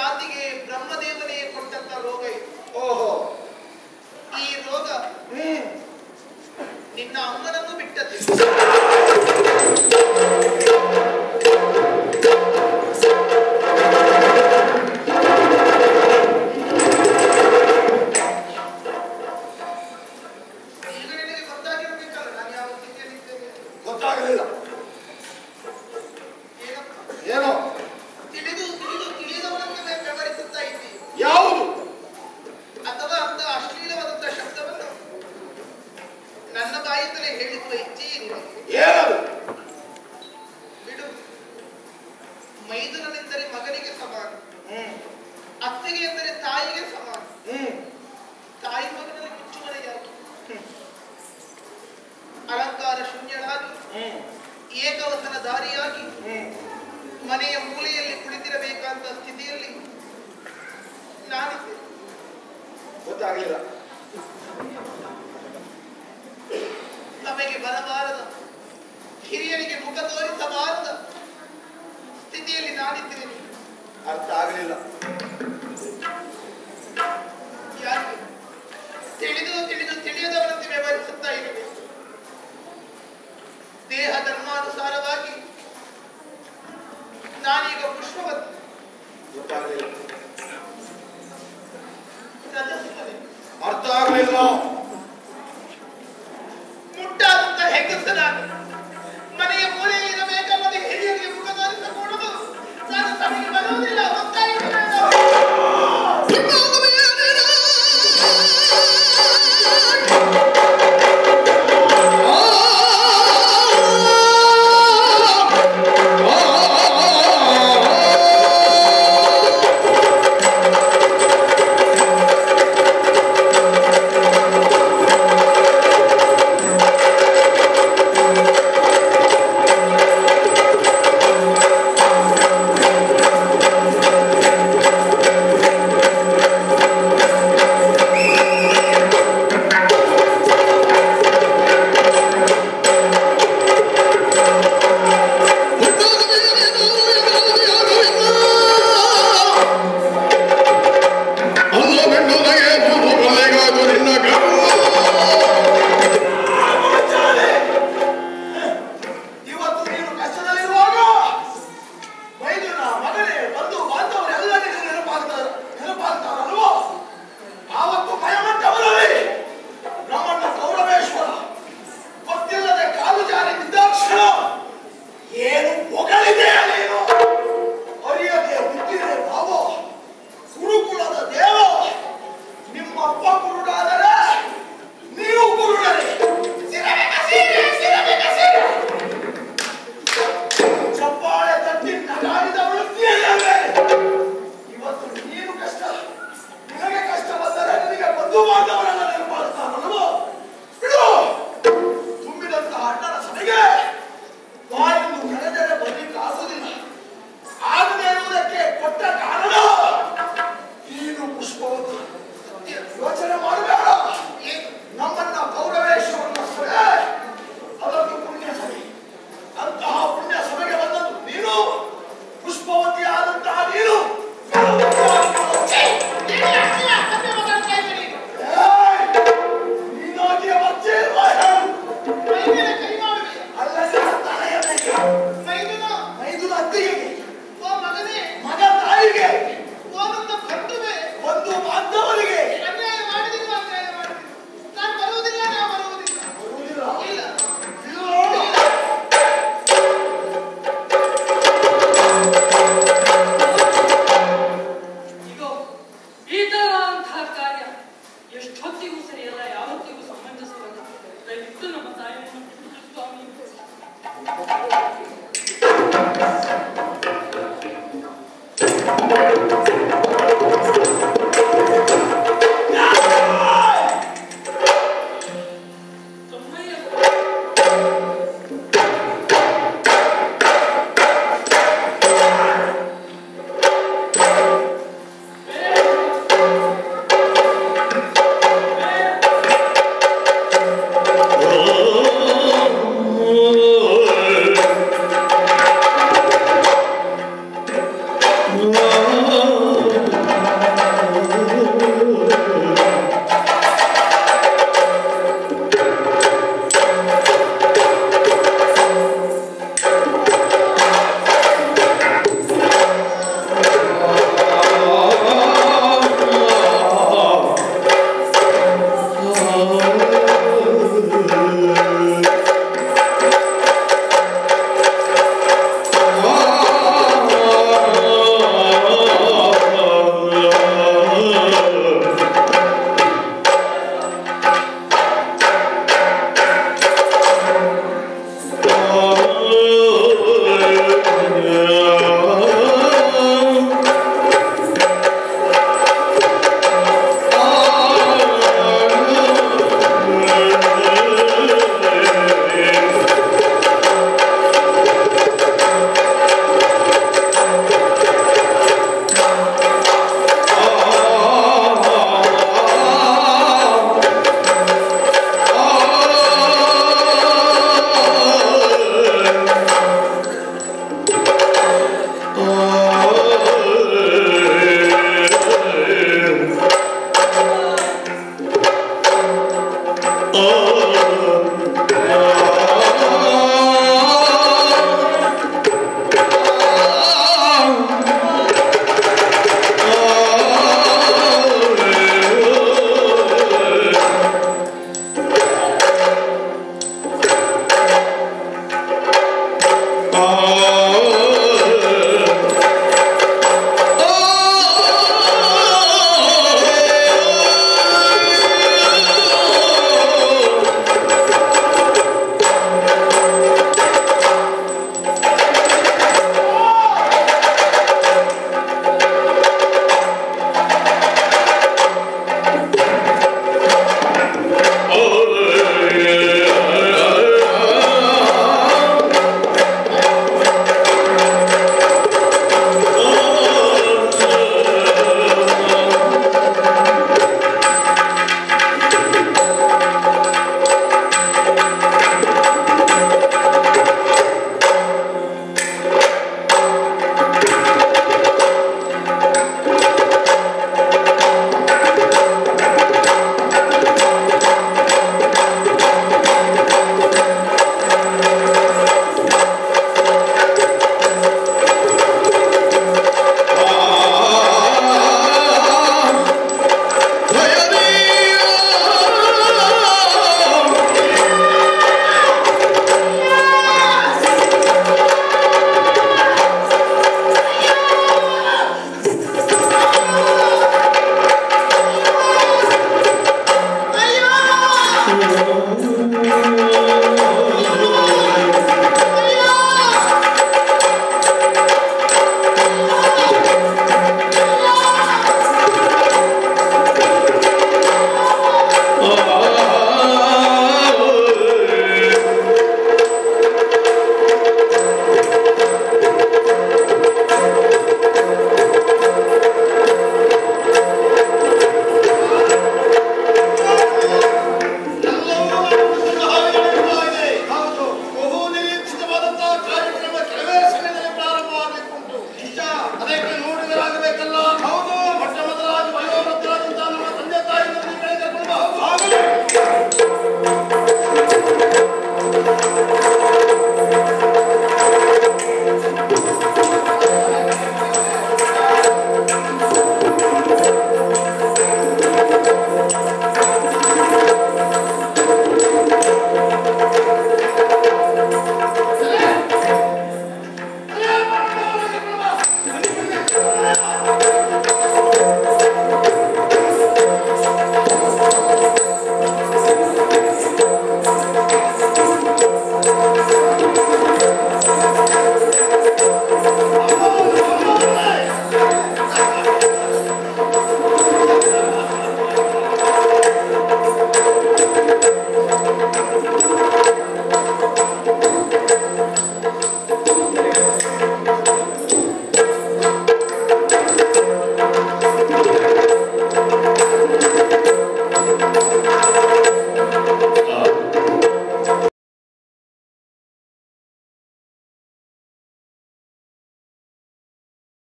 ಜಾತಿಗೆ ಬ್ರಹ್ಮದೇವನೇ ಕೊಟ್ಟಂತ ರೋಗ ಇದು ಓಹೋ ಈ ರೋಗ ಹ್ಮ್ ನಿನ್ನ ಅಮ್ಮನನ್ನು ಬಿಟ್ಟದ್ದು ಈಗ ನಿನಗೆ ಗೊತ್ತಾಗಿರ್ಬೇಕಲ್ಲ ನಾನು ಯಾವ ಸ್ಥಿತಿಯಲ್ಲಿದ್ದೇನೆ ಅಂತ. ಗೊತ್ತಾಗಲಿಲ್ಲ ಏನಪ್ಪ ಏನೋ ತಿಳಿದು ತಿಳಿದು ತಿಳಿದವನನ್ನೇ ವ್ಯವಹರಿಸುತ್ತಾ ಇದ್ದೀವಿ ಯಾವುದು ಅಥವಾ ಅಂತ ಅಶ್ಲೀಲವಾದಂತಹ ಶಬ್ದವನ್ನು ನನ್ನ ಬಾಯಿಂದಲೇ ಹೇಳಿಸುವ ಇಚ್ಛೆಯೇ ನಿನಗೆ ಏನದು ಬಿಡು ಮೈದುನನೆಂದರೆ ಮಗನಿಗೆ ಸಮಾನ ಹ್ಮ್ ಅತ್ತೆಗೆ ಎಂದರೆ ತಾಯಿಗೆ ಸಮಾನ ಹ್ಮ್ ತಾಯಿ ಮಗನಲ್ಲಿ ಮುಚ್ಚುಮರೆಯಾಗಿ ಅಲಂಕಾರ ಶೂನ್ಯಳಾಗಿ ಹ್ಮ್ ಏಕವಸನ ದಾರಿಯಾಗಿ ಹ್ಮ್ ಮನೆಯ ಮೂಲೆಯಲ್ಲಿ ಕುಳಿತಿರಬೇಕಾದ ಸ್ಥಿತಿಯಲ್ಲಿ ನಾನಿದ್ದೆ ಗೊತ್ತಾಗಲಿಲ್ಲ ತಮಗೆ ಬರಬಾರದ ಹಿರಿಯರಿಗೆ ಮುಖ ತೋರಿಸಬಾರದ ಸ್ಥಿತಿಯಲ್ಲಿ ನಾನಿದ್ದೇನೆ ಅರ್ಥ ಆಗಲಿಲ್ಲ ಯಾಕೆ ತಿಳಿದು ತಿಳಿದು ತಿಳಿಯದವರಂತೆ ವ್ಯವಹರಿಸುತ್ತಾ ಇರುವೆ ದೇಹ ಧರ್ಮಾನುಸಾರವಾಗಿ ನಾನೀಗ ಪುಷ್ಪವತಿ ಗೊತ್ತಾಗಲಿಲ್ಲ ರಜಸುತ್ತದೆ ಅರ್ಥ ಆಗಲಿಲ್ಲ ಮುಟ್ಟಾದಂತ ಹೆಂಗಸನಾಗಿ ಮನೆಯ ಮೂಲೆಯಲ್ಲಿ ಇರಬೇಕನ್ನೋದು ಹಿರಿಯರಿಗೆ ಮುಖ ತೋರಿಸಕೂಡದು ನಾನು ಸಭೆಗೆ ಬರುವುದಿಲ್ಲ ಹೋಗ್ತಾ ಇದ್ದೇನೆ ನಾನು. ಇವತ್ತು ನೀನು ಕಷ್ಟದಲ್ಲಿರುವಾಗ ವೈದ್ಯನ ಮಗನೇ ಬಂದು ಬಾಂಧವರೆಲ್ಲ ನಿನಗೆ ನೆನಪಾಗ್ತಾರೆ ನೆನಪಾಗ್ತಾರಲ್ವೋ ಆವತ್ತು ಭಯಮಟ್ಟವರಲ್ಲಿ ನಮ್ಮನ್ನ ಗೌರವೇಶ್ವರ ಗೊತ್ತಿಲ್ಲದೆ ಕಾಲು ಜಾರಿ ಬಿದ್ದಾಕ್ಷಣ ಏನು ಹೊಗಳಿದೆ ನೀನು ಅರಿಯದೆ ಹುಟ್ಟಿದೆ ಬಾಬು ಗುರುಕುಲದ ದೇವ ನಿಮ್ಮಪ್ಪ ಕುರುಡಾದರೆ ನೀವು ಕುರುಡರೇ ಸಿರವೆ ಕಸೀರೆ, ಸಿರವೆ ಕಸೀರೆ. ಚಪ್ಪಾಳೆ ತಟ್ಟಿ ನಗಾಡಿದವಳು ನೀನಲ್ಲವೇ? ಇವತ್ತು ನೀನು ಕಷ್ಟ ನಿನಗೆ ಕಷ್ಟ ಬಂದರೆ ನಿನಗೆ ಬಂಧು ಬಾಂಧವರೆಲ್ಲ ನೆನಪಾಗ್ತಾರಲ್ವೋ ಬಿಡು ತುಂಬಿದಂತಹ ಅಣ್ಣನ ಸಭೆಗೆ ಬಾಯನ್ನು ಕರೆದರೆ ಬರ್ಲಿಕ್ಕೆ ಆಗುದಿಲ್ಲ ಆಗದೆ ಇರುವುದಕ್ಕೆ ಕೊಟ್ಟ ಕಾರಣ ನೀನು ಪುಷ್ಪವತಿ ಯೋಚನೆ ಮಾಡಬೇಡ ಏನು ನಮ್ಮನ್ನ ಗೌರವೇಶ್ವರನ ಸಭೆ ಅದೊಂದು ಪುಣ್ಯ ಸಭೆ ಅಂತಹ ಪುಣ್ಯ ಸಭೆಗೆ ಬಂದದ್ದು ನೀನು ಪುಷ್ಪವತಿ ಆದಂತಹ ನೀನು ಏಯ್! ನೀನಾಗಿಯೇ ಮತ್ತೆ ಇಲ್ವಾ ಹೇಳು? ಮೈ ಮೇಲೆ ಕೈ ಮಾಡುವೆ ಅಲ್ಲದೆ ತಲೆಯ ಮೇಲೆ ಮೈದುನ ಮೈದುನ ಅತ್ತಿಗೆ ಓ ಮಗನೇ ಮಗ ತಾಯಿಗೆ ಓ ನನ್ನ ಬಂಧುವೆ ಒಂದು ಬಾಂಧವರಿಗೆ ಅನ್ಯಾಯ ಮಾಡಿದಿಲ್ಲ ಅನ್ಯಾಯ ಮಾಡಿದಿಲ್ಲ ನಾನು ಬರುವುದಿಲ್ಲ ನಾ ಬರುವುದಿಲ್ಲ ಬರುವುದಿಲ್ಲ. ಇಲ್ಲ ಇಲ್ಲ. ಈಗ ಈ ತರಹಂತಹ ಕಾರ್ಯ ಎಷ್ಟೊತ್ತಿಗೂ ಸರಿಯಲ್ಲ ಯಾವತ್ತಿಗೂ ಸಮಂಜಸವಲ್ಲ ದಯವಿಟ್ಟು ನಮ್ಮ ತಾಯಿಯನ್ನು ಬಿಟ್ಟು ಸ್ವಾಮಿ